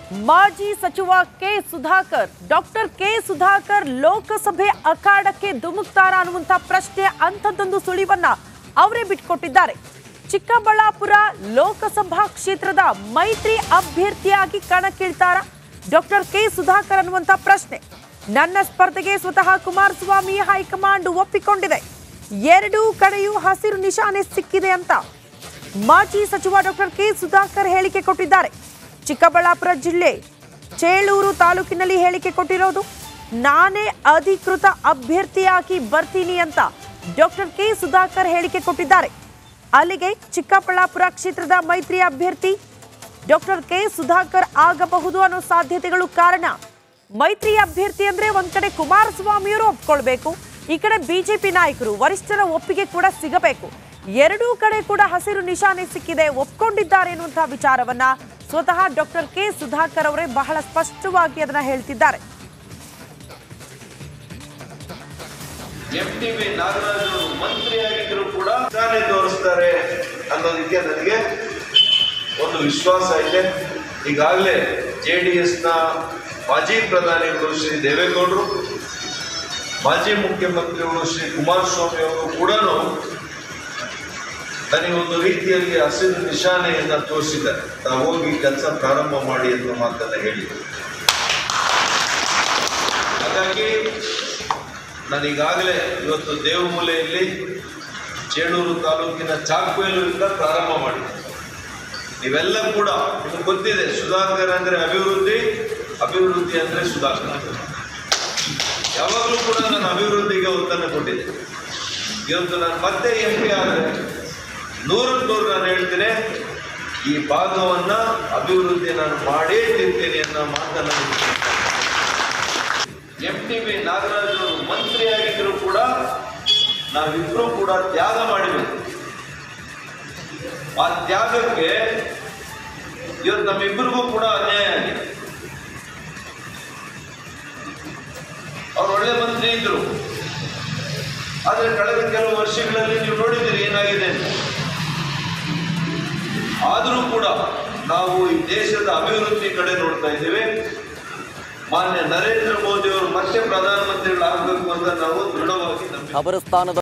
ಮಾಜಿ ಸಚಿವ K Sudhakar doctor K Sudhakar ಲೋಕಸಭೆ ಅಖಾಡಕ್ಕೆ ಧುಮುಕ್ತಾರ ಅನ್ನುವಂಥ ಪ್ರಶ್ನೆ ಅಂಥದ್ದೊಂದು ಸುಳಿವನ್ನ ಅವರೇ ಬಿಟ್ಕೊಟ್ಟಿದ್ದಾರೆ ಚಿಕ್ಕಬಳ್ಳಾಪುರ ಲೋಕಸಭಾ ಕ್ಷೇತ್ರದ ಮೈತ್ರಿ ಅಭ್ಯರ್ಥಿಯಾಗಿ ಕಣಕ್ಕಿಳ್ತಾರ ಡಾಕ್ಟರ್ ಕೆ ಸುಧಾಕರ್ ಅನ್ನುವಂಥ ಪ್ರಶ್ನೆ ನನ್ನ ಸ್ಪರ್ಧೆಗೆ ಸ್ವತಃ ಕುಮಾರಸ್ವಾಮಿ ಹೈಕಮಾಂಡ್ ಒಪ್ಪಿಕೊಂಡಿದೆ ಎರಡೂ ಕಡೆಯೂ ಹಸಿರು ನಿಶಾನೆ ಸಿಕ್ಕಿದೆ ಅಂತ ಮಾಜಿ ಸಚಿವ ಡಾಕ್ಟರ್ ಕೆ ಸುಧಾಕರ್ ಹೇಳಿಕೆ ಕೊಟ್ಟಿದ್ದಾರೆ ಚಿಕ್ಕಬಳ್ಳಾಪುರ ಜಿಲ್ಲೆ ಚೇಳೂರು ತಾಲೂಕಿನಲ್ಲಿ ಹೇಳಿಕೆ ಕೊಟ್ಟಿರೋದು ನಾನೇ ಅಧಿಕೃತ ಅಭ್ಯರ್ಥಿಯಾಗಿ ಬರ್ತೀನಿ ಅಂತ ಡಾಕ್ಟರ್ ಕೆ ಸುಧಾಕರ್ ಹೇಳಿಕೆ ಕೊಟ್ಟಿದ್ದಾರೆ ಅಲ್ಲಿಗೆ ಚಿಕ್ಕಬಳ್ಳಾಪುರ ಕ್ಷೇತ್ರದ ಮೈತ್ರಿ ಅಭ್ಯರ್ಥಿ ಡಾಕ್ಟರ್ ಕೆ ಸುಧಾಕರ್ ಆಗಬಹುದು ಅನ್ನೋ ಸಾಧ್ಯತೆಗಳು ಕಾರಣ ಮೈತ್ರಿ ಅಭ್ಯರ್ಥಿ ಅಂದ್ರೆ ಒಂದ್ ಕಡೆ ಕುಮಾರಸ್ವಾಮಿಯವರು ಒಪ್ಕೊಳ್ಬೇಕು ಈ ಕಡೆ ಬಿಜೆಪಿ ನಾಯಕರು ವರಿಷ್ಠರ ಒಪ್ಪಿಗೆ ಕೂಡ ಸಿಗಬೇಕು ಎರಡೂ ಕಡೆ ಕೂಡ ಹಸಿರು ನಿಶಾನೆ ಸಿಕ್ಕಿದೆ ಒಪ್ಕೊಂಡಿದ್ದಾರೆ ಎನ್ನುವಂತಹ ವಿಚಾರವನ್ನ ಸ್ವತಃ ಡಾಕ್ಟರ್ ಕೆ ಸುಧಾಕರ್ ಅವರೇ ಬಹಳ ಸ್ಪಷ್ಟವಾಗಿ ಅದನ್ನ ಹೇಳ್ತಿದ್ದಾರೆ ಎಂ ಟಿ ಬಿ ನಾಗರಾಜ್ ಅವರು ಮಂತ್ರಿಯಾಗಿದ್ರು ಕೂಡ ತಾನೇ ತೋರಿಸ್ತಾರೆ ಅನ್ನೋದಕ್ಕೆ ನನಗೆ ಒಂದು ವಿಶ್ವಾಸ ಇದೆ ಈಗಾಗಲೇ ಜೆ ಡಿ ಎಸ್ನ ಮಾಜಿ ಪ್ರಧಾನಿಗಳು ಶ್ರೀ ದೇವೇಗೌಡರು ಮಾಜಿ ಮುಖ್ಯಮಂತ್ರಿಗಳು ಶ್ರೀ ಕುಮಾರಸ್ವಾಮಿ ಅವರು ಕೂಡ ನನಗೆ ಒಂದು ರೀತಿಯಲ್ಲಿ ಹಸಿರು ನಿಶಾನೆಯನ್ನ ತೋರಿಸಿದ್ದಾರೆ ತಾವು ಹೋಗಿ ಕೆಲಸ ಪ್ರಾರಂಭ ಮಾಡಿ ಅನ್ನೋ ಮಾತನ್ನ ಹೇಳಿದರು ಹಾಗಾಗಿ ನಾನು ಈಗಾಗಲೇ ಇವತ್ತು ದೇವಮೂಲೆಯಲ್ಲಿ ಚೇಳೂರು ತಾಲೂಕಿನ ಚಾಕ್ವೇಲೂರಿಂದ ಪ್ರಾರಂಭ ಮಾಡಿದೆ ನೀವೆಲ್ಲ ಕೂಡ ನಿಮಗೆ ಗೊತ್ತಿದೆ ಸುಧಾಕರ್ ಅಂದ್ರೆ ಅಭಿವೃದ್ಧಿ ಅಭಿವೃದ್ಧಿ ಅಂದ್ರೆ ಸುಧಾಕರ್ ಯಾವಾಗಲೂ ಕೂಡ ನಾನು ಅಭಿವೃದ್ಧಿಗೆ ಒತ್ತನ್ನು ಕೊಟ್ಟಿದ್ದೆ ಇವತ್ತು ನಾನು ಮತ್ತೆ ಎಂ ಪಿ ಆದರೆ ನೂರಕ್ಕೆ ನೂರು ನಾನು ಹೇಳ್ತೇನೆ ಈ ಭಾಗವನ್ನ ಅಭಿವೃದ್ಧಿ ನಾನು ಮಾಡೇ ತಿಂತೇನೆ ಅನ್ನೋ ಮಾತನ್ನು ಎಂ ಟಿ ಬಿ ನಾಗರಾಜ್ ಅವರು ಮಂತ್ರಿಯಾಗಿದ್ರು ಕೂಡ ನಾವಿಬ್ರು ಕೂಡ ತ್ಯಾಗ ಮಾಡಿಬೇಕು ಆ ತ್ಯಾಗಕ್ಕೆ ಇವತ್ತು ನಮ್ಮಿಬ್ಬರಿಗೂ ಕೂಡ ಅನ್ಯಾಯ ಆಗಿದೆ ಅವ್ರು ಒಳ್ಳೆ ಮಂತ್ರಿ ಇದ್ರು ಆದರೆ ಕಳೆದ ಕೆಲವು ವರ್ಷಗಳಲ್ಲಿ ನೀವು ನೋಡಿದ್ದೀರಿ ಏನಾಗಿದೆ ಅಂತ ಆದರೂ ಕೂಡ ನಾವು ಈ ದೇಶದ ಅಭಿವೃದ್ಧಿ ಕಡೆ ನೋಡ್ತಾ ಇದ್ದೇವೆ ಮಾನ್ಯ ನರೇಂದ್ರ ಮೋದಿ ಅವರು ಮತ್ತೆ ಪ್ರಧಾನಮಂತ್ರಿಗಳಾಗಬೇಕು ಅಂತ ನಾವು ದೃಢವಾಗಿ ನಂಬಿದ್ದೇವೆ ಖಬರಸ್ಥಾನದ